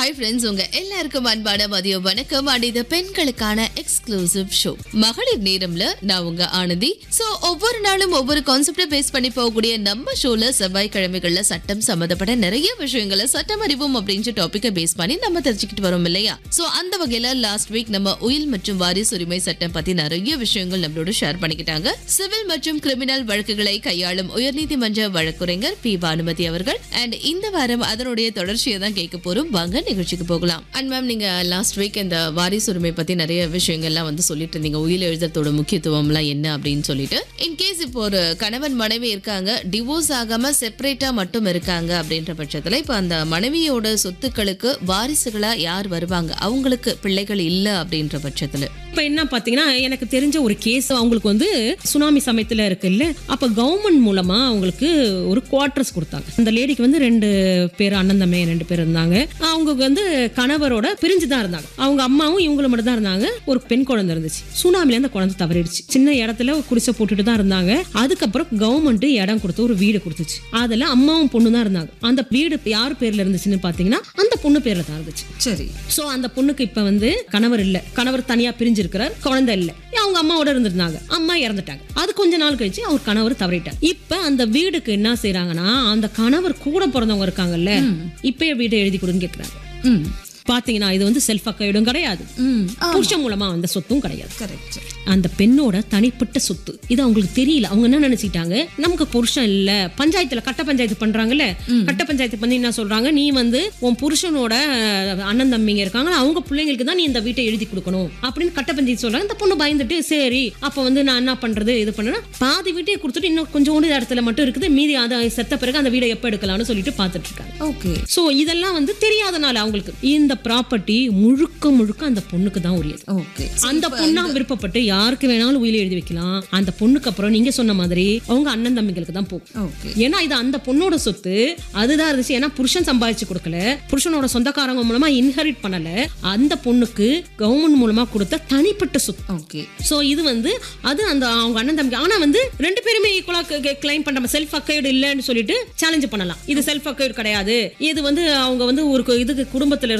hi friends உங்க எல்லாருக்கும் அன்பான மதிய வணக்கம் அண்ட் இது பெண்களுக்கான எக்ஸ்க்ளூசிவ் ஷோ மகளிர் நேரம்ல நான் உங்க ஆனந்தி சோ ஒவ்வொரு நாளும் ஒவ்வொரு கான்செப்டை பேஸ் பண்ணி போகக்கூடிய நம்ம ஷோல செவ்வாய்க்கிழமைகள்ல சட்டம் சம்மந்தப்பட்ட நிறைய விஷயங்களை சட்டம் அறிவோம் அப்படின்ற டாபிக்கை பேஸ் பண்ணி நம்ம தெரிஞ்சுக்கிட்டு வரோம் இல்லையா சோ அந்த வகையில லாஸ்ட் வீக் நம்ம உயில் மற்றும் வாரிசு உரிமை சட்டம் பத்தி நிறைய விஷயங்கள் நம்மளோட ஷேர் பண்ணிக்கிட்டாங்க சிவில் மற்றும் கிரிமினல் வழக்குகளை கையாளும் உயர்நீதிமன்ற வழக்குரைஞர் பி பானுமதி அவர்கள் அண்ட் இந்த வாரம் அதனுடைய தொடர்ச்சியை தான் கேட்க போறோம் வாங்க நிகழ்ச்சிக்கு போகலாம் அண்ட் மேம் நீங்க லாஸ்ட் வீக் இந்த வாரிசு உரிமை பத்தி நிறைய விஷயங்கள்லாம் வந்து சொல்லிட்டு இருந்தீங்க உயிர் எழுதுறதோட முக்கியத்துவம்லாம் என்ன அப்படின்னு சொல்லிட்டு இன்கேஸ் இப்போ ஒரு கணவன் மனைவி இருக்காங்க டிவோர்ஸ் ஆகாம செப்பரேட்டா மட்டும் இருக்காங்க அப்படின்ற பட்சத்துல இப்போ அந்த மனைவியோட சொத்துக்களுக்கு வாரிசுகளா யார் வருவாங்க அவங்களுக்கு பிள்ளைகள் இல்ல அப்படின்ற பட்சத்துல இப்ப என்ன பாத்தீங்கன்னா எனக்கு தெரிஞ்ச ஒரு கேஸ் அவங்களுக்கு வந்து சுனாமி சமயத்துல இருக்குல்ல அப்ப கவர்மெண்ட் மூலமா அவங்களுக்கு ஒரு குவார்டர்ஸ் கொடுத்தாங்க அந்த லேடிக்கு வந்து ரெண்டு பேர் அண்ணன் தம்பி ரெண்டு பேர் இருந்தாங்க அவங்க வந்து கணவரோட பிரிஞ்சு தான் இருந்தாங்க அவங்க அம்மாவும் இவங்களும் மட்டும் தான் இருந்தாங்க ஒரு பெண் குழந்தை இருந்துச்சு சுனாமில அந்த குழந்தை தவறிடுச்சு சின்ன இடத்துல ஒரு குடிசை போட்டுட்டு தான் இருந்தாங்க அதுக்கப்புறம் கவர்மெண்ட் இடம் கொடுத்து ஒரு வீடு கொடுத்துச்சு அதுல அம்மாவும் பொண்ணு தான் இருந்தாங்க அந்த வீடு யார் பேர்ல இருந்துச்சுன்னு பாத்தீங்கன்னா அந்த பொண்ணு பேர்ல தான் இருந்துச்சு சரி சோ அந்த பொண்ணுக்கு இப்ப வந்து கணவர் இல்ல கணவர் தனியா பிரிஞ்சிருக்கிறார் குழந்தை இல்ல அவங்க அம்மாவோட இருந்திருந்தாங்க அம்மா இறந்துட்டாங்க அது கொஞ்ச நாள் கழிச்சு அவர் கணவர் தவறிட்டார் இப்ப அந்த வீடுக்கு என்ன செய்றாங்கன்னா அந்த கணவர் கூட பிறந்தவங்க இருக்காங்கல்ல இப்பயே வீட்டை எழுதி கொடுன்னு கேக்குறாங்க ம் பாத்தீங்கன்னா இது வந்து செல்ஃப் அக்கைடும் கிடையாது ம் புருஷன் மூலமா வந்த சொத்தும் கிடையாது கரெக்ட் அந்த பெண்ணோட தனிப்பட்ட சொத்து இது அவங்களுக்கு தெரியல அவங்க என்ன நினைச்சிட்டாங்க நமக்கு புருஷன் இல்ல பஞ்சாயத்துல கட்ட பஞ்சாயத்து பண்றாங்கல்ல கட்ட பஞ்சாயத்து பண்ணி என்ன சொல்றாங்க நீ வந்து உன் புருஷனோட அஹ், அண்ணன் தம்பிங்க இருக்காங்க அவங்க பிள்ளைங்களுக்கு தான் நீ இந்த வீட்டை எழுதி கொடுக்கணும் அப்படின்னு கட்ட பஞ்சாயத்து சொல்றாங்க இந்த பொண்ணு பயந்துட்டு சரி அப்ப வந்து நான் என்ன பண்றது இது பண்ணனா பாதி வீட்டையே கொடுத்துட்டு இன்னும் கொஞ்சோண்டு இடத்துல மட்டும் இருக்குது மீதி அதை செத்த பிறகு அந்த வீடை எப்ப எடுக்கலாம்னு சொல்லிட்டு பார்த்துட்டு இருக்காங்க ஓகே சோ இதெல்லாம் வந்து தெரியாதனால அவங்களுக்கு இந்த ப்ராப்பர்ட்டி முழுக்க முழுக்க அந்த பொண்ணுக்கு தான் உரியது ஓகே அந்த பொண்ணா விருப்பப்பட்டு யாருக்கு வேணாலும் உயிரை எழுதி வைக்கலாம் அந்த பொண்ணுக்கு அப்புறம் நீங்க சொன்ன மாதிரி அவங்க அண்ணன் தம்பிகளுக்கு தான் போகும் ஓகே ஏன்னா இது அந்த பொண்ணோட சொத்து அதுதான் இருந்துச்சு ஏன்னா புருஷன் சம்பாதிச்சு கொடுக்கல புருஷனோட சொந்தக்காரங்க மூலமா இன்ஹெரிட் பண்ணல அந்த பொண்ணுக்கு கவர்மெண்ட் மூலமா கொடுத்த தனிப்பட்ட சொத்து ஓகே சோ இது வந்து அது அந்த அவங்க அண்ணன் தம்பி ஆனா வந்து ரெண்டு பேருமே ஈக்குவலா கிளைம் பண்ற செல்ஃப் அக்கைடு இல்லைன்னு சொல்லிட்டு சேலஞ்ச் பண்ணலாம் இது செல்ஃப் அக்கைடு கிடையாது இது வந்து அவங்க வந்து ஒரு கு- இதுக்கு குடும்பத்துல